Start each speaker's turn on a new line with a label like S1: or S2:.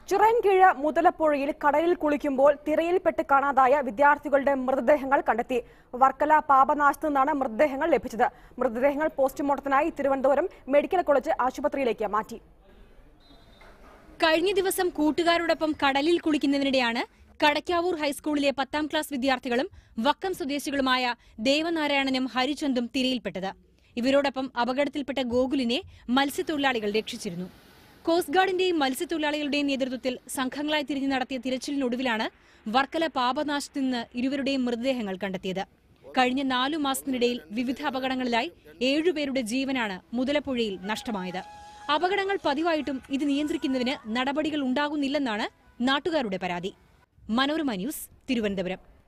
S1: ചിറയൻകീഴ് മുതലപ്പുഴയിൽ കടലിൽ കുളിക്കുമ്പോൾ തിരയിൽപ്പെട്ട് കാണാതായ വിദ്യാർത്ഥികളുടെ മൃതദേഹങ്ങൾ കണ്ടെത്തി വർക്കല പാപനാശത്ത് നിന്നാണ് മൃതദേഹങ്ങൾ ലഭിച്ചത് മൃതദേഹങ്ങൾ പോസ്റ്റ്മോർട്ടത്തിനായി തിരുവനന്തപുരം മെഡിക്കൽ കോളേജ് ആശുപത്രിയിലേക്ക് മാറ്റി
S2: കഴിഞ്ഞ ദിവസം കൂട്ടുകാരോടൊപ്പം കടലിൽ കുളിക്കുന്നതിനിടെയാണ് കടക്കാവൂർ ഹൈസ്കൂളിലെ പത്താം ക്ലാസ് വിദ്യാർത്ഥികളും വക്കം സ്വദേശികളുമായ ദേവനാരായണനും ഹരിചന്ദും തിരയിൽപ്പെട്ടത് ഇവരോടൊപ്പം അപകടത്തിൽപ്പെട്ട ഗോകുലിനെ മത്സ്യത്തൊഴിലാളികൾ രക്ഷിച്ചിരുന്നു കോസ്റ്റ് ഗാർഡിന്റെയും മത്സ്യത്തൊഴിലാളികളുടെയും നേതൃത്വത്തിൽ സംഘങ്ങളായി തിരിഞ്ഞു നടത്തിയ തിരച്ചിലിനൊടുവിലാണ് വർക്കല പാപനാശത്ത് നിന്ന് ഇരുവരുടെയും മൃതദേഹങ്ങൾ കണ്ടെത്തിയത് കഴിഞ്ഞ നാലു മാസത്തിനിടയിൽ വിവിധ അപകടങ്ങളിലായി ഏഴുപേരുടെ ജീവനാണ് മുതലപ്പുഴയിൽ നഷ്ടമായത് അപകടങ്ങൾ പതിവായിട്ടും ഇത് നിയന്ത്രിക്കുന്നതിന് നടപടികൾ ഉണ്ടാകുന്നില്ലെന്നാണ് നാട്ടുകാരുടെ പരാതി മനോരമ ന്യൂസ് തിരുവനന്തപുരം